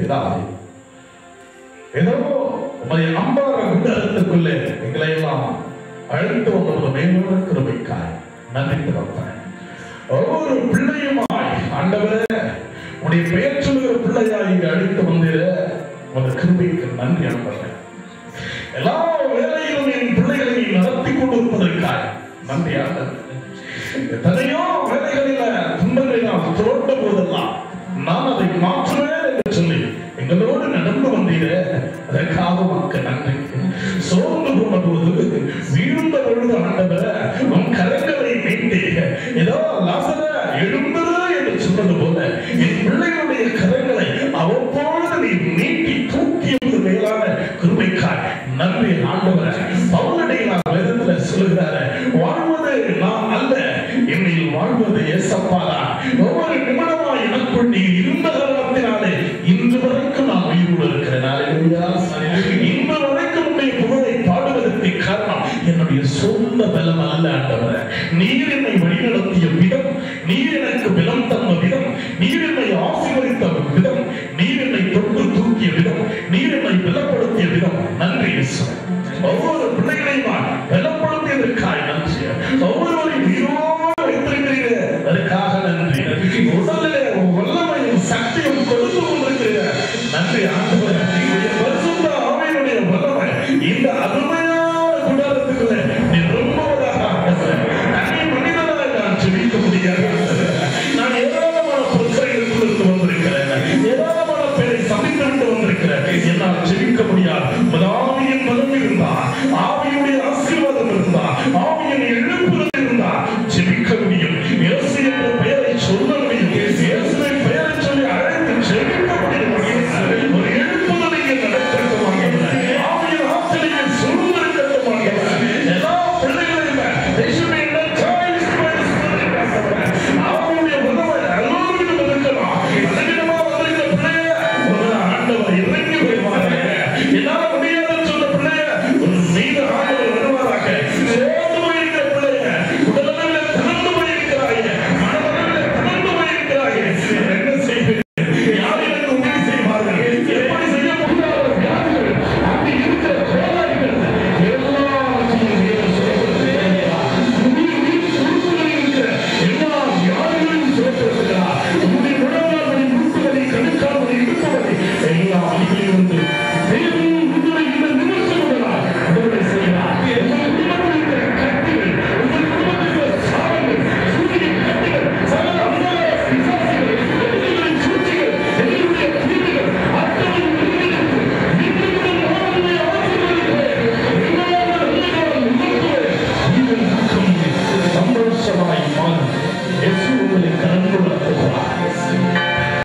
பிதாவே ஏதோ உமது அம்பார குண்டலத்துக்குள்ளே எங்களை எல்லாம் அழைத்து வந்த மேலான கிருபைக்காய் நன்றி திறப்பேன் ஒவ்வொரு பிள்ளையுமாய் ஆண்டவரே உடைய பெயர் சொல்லுகிற பிள்ளையாய் இங்கு அழைத்து வந்தீர உமது கிருபைக்கு நன்றி அனுப்புகிறேன் எல்லா வேலையிலும் என் பிள்ளைகளை நீ நடத்தி கொண்டிருப்பதற்காய் நன்றி ஆண்டவரே எத்தனையோ வேலைகளில துன்பங்களை நாம் தோட்ட போதெல்லாம் நான் அதை மாற்றுவேன் என்று சொல்லி எங்களோடு நடந்து வந்தீரே அதற்காக மக்கள் நன்றி சோர்ந்து போன போது வீழ்ந்த பொழுது ஆண்டவர உன் கரங்களை நீட்டி ஏதோ லாசர எழுந்தது என்று சொன்னது போல என் பிள்ளைகளுடைய கரங்களை அவ்வப்பொழுது நீ நீட்டி தூக்கியது மேலான கிருபைக்காய் நன்றி ஆண்டவர பவுலடை நான் வேதத்துல சொல்லுகிறாரு வாழ்வது நான் அல்ல என்னில் வாழ்வது ஏசப்பாரா ஒவ்வொரு நிமிடமாய் எனக்குள் நீ இருந்த காரணத்தினாலே இன்று வரைக்கும் நான் உயிரோடு இருக்கிறேன் அல்லேலூயா. இன்று வரைக்கும் உன்னுடைய புகழை பாடுவதற்கு காரணம் என்னுடைய சொந்த பலம் அல்ல ஆண்டவரே நீர் என்னை வழிநடத்திய விதம் நீர் எனக்கு பலம் தந்த விதம் நீர் என்னை ஆசீர்வதித்த விதம் நீர் என்னை தொட்டு தூக்கிய விதம் நீர் என்னை பலப்படுத்திய விதம் நன்றி இயேசுவே. ஒவ்வொரு பிள்ளைகளையும் பலப்படுத்தியதற்காக நன்றி ஒவ்வொருவரையும் உயிரோடு வைத்திருக்கிறீர்கள் அதற்காக நன்றி உடலிலே வல்லமையும் சக்தியும் கொடுத்து கொண்டிருக்கிற நன்றி ஆண்டவரே உம்முடைய பரிசுத்த ஆவியினுடைய வல்லமை இந்த அருமையான குடாரத்துக்குள்ள நீ ரொம்பவதாக ஆண்டவரே தனி மனிதனாய் நான் ஜெபிக்க முடியாது ஆண்டவரே. நான் ஏராளமான பிரச்சனைகளுக்குள்ளிருந்து வந்திருக்கிறேன் ஏராளமான பேரை சந்தித்து விட்டு வந்திருக்கிறேன் என்னால் ஜெபிக்க முடியாது உமது ஆவியின் பலம் இருந்தா ஆவியுடைய ஆசீர்வாதம் இருந்தா ஆவியின் எழுப்புதல் இருந்தா ஜெபிக்க முடியும் இயேசு என்ற பெயரை சொல்ல முடியும் இயேசுவின் பெயரை சொல்லி அழைத்து ஜெபிக்க முடியும் ஒரு எழுப்புதல் இங்கே நடக்கட்டும் ஆண்டவரே. ஆவியின் ஆற்றலையை சூழ்ந்திருக்கட்டும் ஆண்டவரே. எல்லா பிள்ளைகளையும் இயேசுவின் நற்காயில் ஆண்டவரே. ஆவியுடைய வல்லமை எல்லோருக்கும் இருக்கலாம். பலவீனமா வந்திருக்கிற பிள்ளைய ஒரு ஆண்டவர் இறங்கி வருவாராக. என்னால முடியாதுன்னு சொன்ன பிள்ளைய ஒரு மீது ஆண்டவர் வருவாராக. சோர்ந்து போயிருக்கிற பிள்ளைய உடலளவில் தளர்ந்து போயிருக்கிறாயே, மனதளவில் தளர்ந்து போயிருக்கிறாயே. என்ன செய்வீர்கள்? யார் எனக்கு உதவி செய்வார்கள்? எப்படி செய்ய முடியாத வியாதிகள், அப்படி இருக்கிற கோளாறுகள் எல்லாவற்றையும் தேவன் சுகப்படுத்துகிறார். உயிர் உயிர் உறுப்புகளில் இருக்கிற எல்லா வியாதிகளையும் சுகப்படுத்துகிறார். உன்னுடைய முழங்கால்வலி, முட்டுவலி, கணுக்கால்வலி, இடுப்புவலி எல்லா வலிகளிலிருந்து தேவன் உங்களை இந்த நிமிஷங்களால் விடுதலை செய்கிறார். உங்கள் குடும்பத்தில் இருக்கிற கட்டிகள், உங்கள் குடும்பத்தில் இருக்கிற சாபங்கள், சூரிய கட்டிகள், சகல அந்தகார பிசாசுகள், எதிரிகளின் சூழ்ச்சிகள், எதிரியுடைய தீமைகள், அத்தனை உயிரிழப்பு, நித்தியமுடன் வாழ்வை ஆசீர்வதிக்கிறேன். எல்லா உயிர்களும் உயர்த்துவேன். உங்கள் துக்கம் சந்தோஷமாய் மாறும். இயேசு உங்களை கருணை